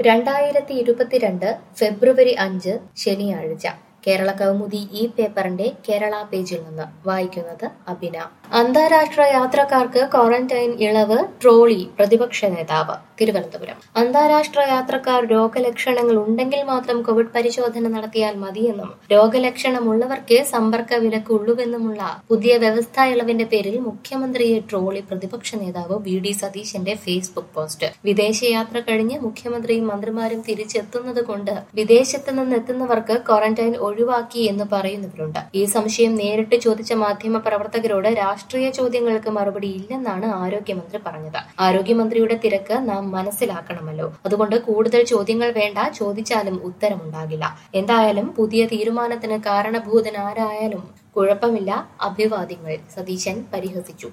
രണ്ടായിരത്തി ഇരുപത്തിരണ്ട് ഫെബ്രുവരി അഞ്ച് ശനിയാഴ്ച കേരള കൗമുദി ഈ പേപ്പറിന്റെ കേരള പേജിൽ നിന്ന് വായിക്കുന്നത് അഭിന അന്താരാഷ്ട്ര യാത്രക്കാർക്ക് ക്വാറന്റൈൻ ഇളവ് ട്രോളി പ്രതിപക്ഷ നേതാവ് തിരുവനന്തപുരം അന്താരാഷ്ട്ര യാത്രക്കാർ രോഗലക്ഷണങ്ങൾ ഉണ്ടെങ്കിൽ മാത്രം കോവിഡ് പരിശോധന നടത്തിയാൽ മതിയെന്നും രോഗലക്ഷണമുള്ളവർക്ക് സമ്പർക്ക വിലക്ക് ഉള്ളുവെന്നുമുള്ള പുതിയ വ്യവസ്ഥാ ഇളവിന്റെ പേരിൽ മുഖ്യമന്ത്രിയെ ട്രോളി പ്രതിപക്ഷ നേതാവ് വി ഡി സതീശന്റെ ഫേസ്ബുക്ക് പോസ്റ്റ് വിദേശയാത്ര കഴിഞ്ഞ് മുഖ്യമന്ത്രിയും മന്ത്രിമാരും തിരിച്ചെത്തുന്നത് കൊണ്ട് വിദേശത്ത് നിന്ന് എത്തുന്നവർക്ക് ക്വാറന്റൈൻ ഒഴിവാക്കി എന്ന് പറയുന്നവരുണ്ട് ഈ സംശയം നേരിട്ട് ചോദിച്ച മാധ്യമ പ്രവർത്തകരോട് രാഷ്ട്രീയ ചോദ്യങ്ങൾക്ക് മറുപടി ഇല്ലെന്നാണ് ആരോഗ്യമന്ത്രി പറഞ്ഞത് ആരോഗ്യമന്ത്രിയുടെ തിരക്ക് നാം മനസ്സിലാക്കണമല്ലോ അതുകൊണ്ട് കൂടുതൽ ചോദ്യങ്ങൾ വേണ്ട ചോദിച്ചാലും ഉത്തരമുണ്ടാകില്ല എന്തായാലും പുതിയ തീരുമാനത്തിന് കാരണഭൂതനാരായാലും കുഴപ്പമില്ല അഭിവാദ്യങ്ങൾ സതീശൻ പരിഹസിച്ചു